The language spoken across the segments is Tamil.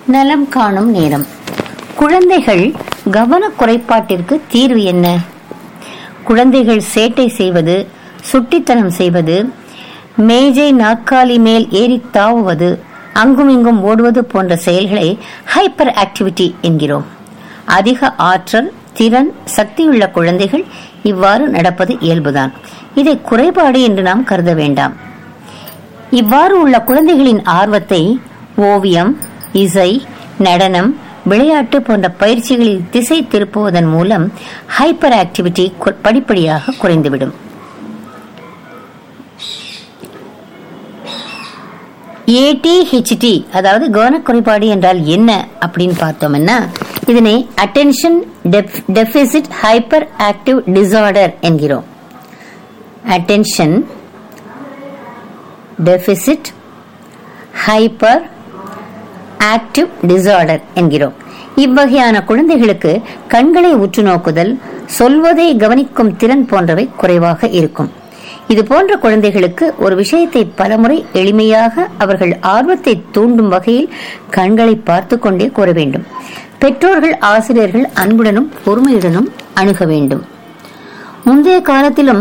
நலம் காணும் நேரம் குழந்தைகள் கவன குறைபாட்டிற்கு தீர்வு என்ன குழந்தைகள் சேட்டை செய்வது சுட்டித்தனம் செய்வது மேஜை நாற்காலி மேல் ஏறி தாவுவது அங்கும் இங்கும் ஓடுவது போன்ற செயல்களை ஹைப்பர் ஆக்டிவிட்டி என்கிறோம் அதிக ஆற்றல் திறன் சக்தியுள்ள குழந்தைகள் இவ்வாறு நடப்பது இயல்புதான் இதை குறைபாடு என்று நாம் கருத வேண்டாம் இவ்வாறு உள்ள குழந்தைகளின் ஆர்வத்தை ஓவியம் இசை நடனம் விளையாட்டு போன்ற பயிற்சிகளில் திசை திருப்புவதன் மூலம் ஹைப்பர் ஆக்டிவிட்டி கு- படிப்படியாக குறைந்துவிடும் ஏடிஹெச்டி அதாவது கவனக் குறைபாடு என்றால் என்ன அப்படின்னு பார்த்தோம்னா இதனை attention deficit hyperactive disorder என்கிறோம் attention deficit hyperactive disorder என்கிறோம் இவ்வகையான குழந்தைகளுக்கு கண்களை உற்று நோக்குதல் சொல்வதை கவனிக்கும் திறன் போன்றவை குறைவாக இருக்கும் இது போன்ற குழந்தைகளுக்கு ஒரு விஷயத்தை பலமுறை எளிமையாக அவர்கள் ஆர்வத்தை தூண்டும் வகையில் கண்களை பார்த்து கொண்டே கூற வேண்டும் பெற்றோர்கள் ஆசிரியர்கள் அன்புடனும் பொறுமையுடனும் அணுக வேண்டும் முந்தைய காலத்திலும்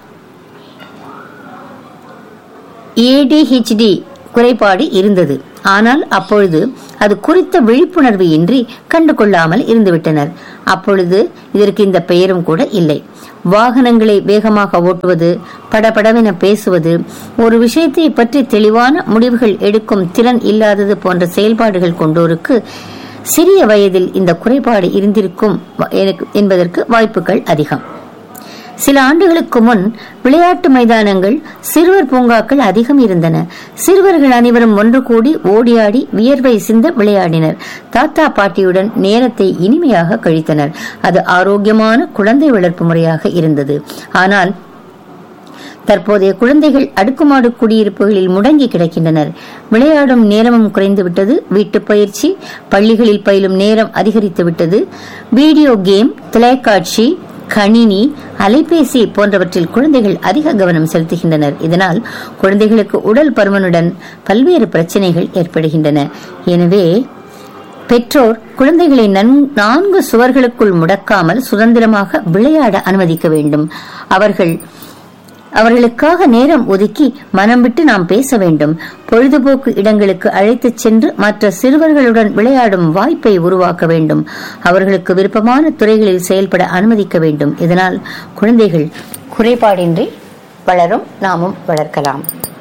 ஏடிஹெச்டி குறைபாடு இருந்தது ஆனால் அப்பொழுது அது குறித்த விழிப்புணர்வு இன்றி கண்டு கொள்ளாமல் இருந்துவிட்டனர் அப்பொழுது இதற்கு இந்த பெயரும் கூட இல்லை வாகனங்களை வேகமாக ஓட்டுவது படபடவென பேசுவது ஒரு விஷயத்தை பற்றி தெளிவான முடிவுகள் எடுக்கும் திறன் இல்லாதது போன்ற செயல்பாடுகள் கொண்டோருக்கு சிறிய வயதில் இந்த குறைபாடு இருந்திருக்கும் வ- எனக்கு- என்பதற்கு வாய்ப்புகள் அதிகம் சில ஆண்டுகளுக்கு முன் விளையாட்டு மைதானங்கள் சிறுவர் பூங்காக்கள் அதிகம் இருந்தன சிறுவர்கள் அனைவரும் ஒன்று கூடி ஓடியாடி வியர்வை சிந்த விளையாடினர் தாத்தா பாட்டியுடன் நேரத்தை இனிமையாக கழித்தனர் அது ஆரோக்கியமான குழந்தை வளர்ப்பு முறையாக இருந்தது ஆனால் தற்போதைய குழந்தைகள் அடுக்குமாடு குடியிருப்புகளில் முடங்கி கிடக்கின்றனர் விளையாடும் நேரமும் குறைந்துவிட்டது வீட்டுப் பயிற்சி பள்ளிகளில் பயிலும் நேரம் அதிகரித்து விட்டது வீடியோ கேம் தொலைக்காட்சி கணினி அலைபேசி போன்றவற்றில் குழந்தைகள் அதிக கவனம் செலுத்துகின்றனர் இதனால் குழந்தைகளுக்கு உடல் பருமனுடன் பல்வேறு பிரச்சனைகள் ஏற்படுகின்றன எனவே பெற்றோர் குழந்தைகளை நன்- நான்கு சுவர்களுக்குள் முடக்காமல் சுதந்திரமாக விளையாட அனுமதிக்க வேண்டும் அவர்கள் அவர்களுக்காக நேரம் ஒதுக்கி மனம் விட்டு நாம் பேச வேண்டும் பொழுதுபோக்கு இடங்களுக்கு அழைத்துச் சென்று மற்ற சிறுவர்களுடன் விளையாடும் வாய்ப்பை உருவாக்க வேண்டும் அவர்களுக்கு விருப்பமான துறைகளில் செயல்பட அனுமதிக்க வேண்டும் இதனால் குழந்தைகள் குறைபாடின்றி வளரும் நாமும் வளர்க்கலாம்